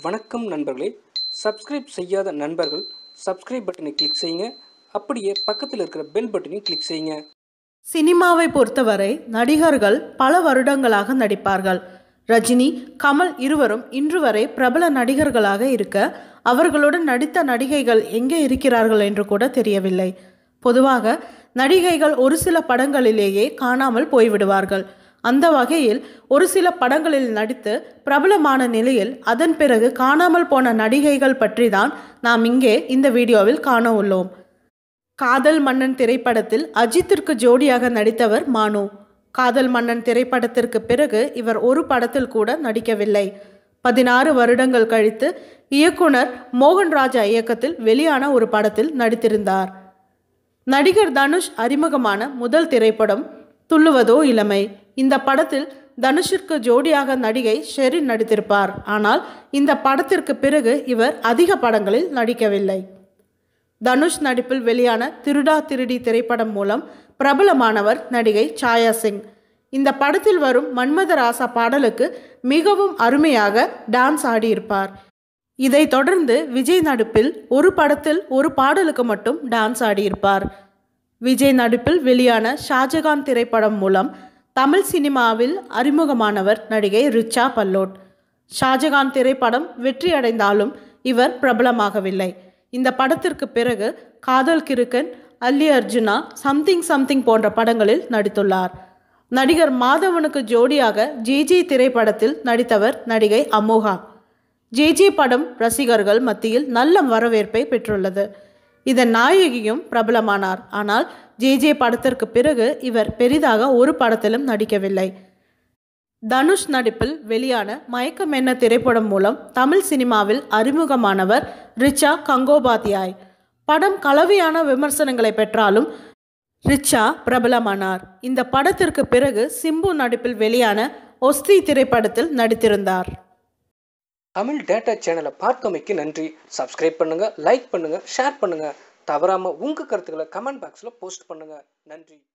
வணக்கம் நண்பர்களே சப்ஸ்கிரைப் செய்யாத நண்பர்கள் சப்ஸ்கிரைப் பட்டனை கிளிக் செய்யுங்க அப்படியே பக்கத்தில் இருக்கிற பெல் பட்டனையும் கிளிக் செய்யுங்க சினிமாவை பொறுத்தவரை நடிகர்கள் பல வருடங்களாக நடிப்பார்கள் ரஜினி கமல் இருவரும் இன்று வரை பிரபல நடிகர்களாக இருக்க அவர்களுடன் நடித்த நடிகைகள் எங்கே இருக்கிறார்கள் என்று கூட தெரியவில்லை பொதுவாக நடிகைகள் ஒரு சில படங்களிலேயே காணாமல் போய்விடுவார்கள் அந்த வகையில் ஒரு சில படங்களில் நடித்து பிரபலமான நிலையில் அதன் பிறகு காணாமல் போன நடிகைகள் பற்றி தான் நாம் இங்கே இந்த வீடியோவில் காண உள்ளோம் காதல் மன்னன் திரைப்படத்தில் அஜித்திற்கு ஜோடியாக நடித்தவர் மானு காதல் மன்னன் திரைப்படத்திற்கு பிறகு இவர் ஒரு படத்தில் கூட நடிக்கவில்லை பதினாறு வருடங்கள் கழித்து இயக்குனர் மோகன்ராஜா இயக்கத்தில் வெளியான ஒரு படத்தில் நடித்திருந்தார் நடிகர் தனுஷ் அறிமுகமான முதல் திரைப்படம் துள்ளுவதோ இளமை இந்த படத்தில் தனுஷிற்கு ஜோடியாக நடிகை ஷெரின் நடித்திருப்பார் ஆனால் இந்த படத்திற்கு பிறகு இவர் அதிக படங்களில் நடிக்கவில்லை தனுஷ் நடிப்பில் வெளியான திருடா திருடி திரைப்படம் மூலம் பிரபலமானவர் நடிகை சாயா சிங் இந்த படத்தில் வரும் மன்மத ராசா பாடலுக்கு மிகவும் அருமையாக டான்ஸ் ஆடியிருப்பார் இதைத் தொடர்ந்து விஜய் நடிப்பில் ஒரு படத்தில் ஒரு பாடலுக்கு மட்டும் டான்ஸ் ஆடியிருப்பார் விஜய் நடிப்பில் வெளியான ஷாஜகான் திரைப்படம் மூலம் தமிழ் சினிமாவில் அறிமுகமானவர் நடிகை ரிச்சா பல்லோட் ஷாஜகான் திரைப்படம் வெற்றியடைந்தாலும் இவர் பிரபலமாகவில்லை இந்த படத்திற்கு பிறகு காதல் கிருக்கன் அல்லி அர்ஜுனா சம்திங் சம்திங் போன்ற படங்களில் நடித்துள்ளார் நடிகர் மாதவனுக்கு ஜோடியாக ஜேஜே திரைப்படத்தில் நடித்தவர் நடிகை அமோகா ஜேஜே படம் ரசிகர்கள் மத்தியில் நல்ல வரவேற்பை பெற்றுள்ளது இதன் நாயகியும் பிரபலமானார் ஆனால் ஜேஜே படத்திற்கு பிறகு இவர் பெரிதாக ஒரு படத்திலும் நடிக்கவில்லை தனுஷ் நடிப்பில் வெளியான மயக்கம் என்ன திரைப்படம் மூலம் தமிழ் சினிமாவில் அறிமுகமானவர் ரிச்சா கங்கோபாத்யாய் படம் கலவையான விமர்சனங்களை பெற்றாலும் ரிச்சா பிரபலமானார் இந்த படத்திற்கு பிறகு சிம்பு நடிப்பில் வெளியான ஒஸ்தி திரைப்படத்தில் நடித்திருந்தார் தமிழ் டேட்டா சேனலை பார்க்கமைக்கு நன்றி சப்ஸ்கிரைப் பண்ணுங்க லைக் பண்ணுங்க ஷேர் பண்ணுங்க தவறாம உங்க கருத்துக்களை கமெண்ட் பாக்ஸில் போஸ்ட் பண்ணுங்க நன்றி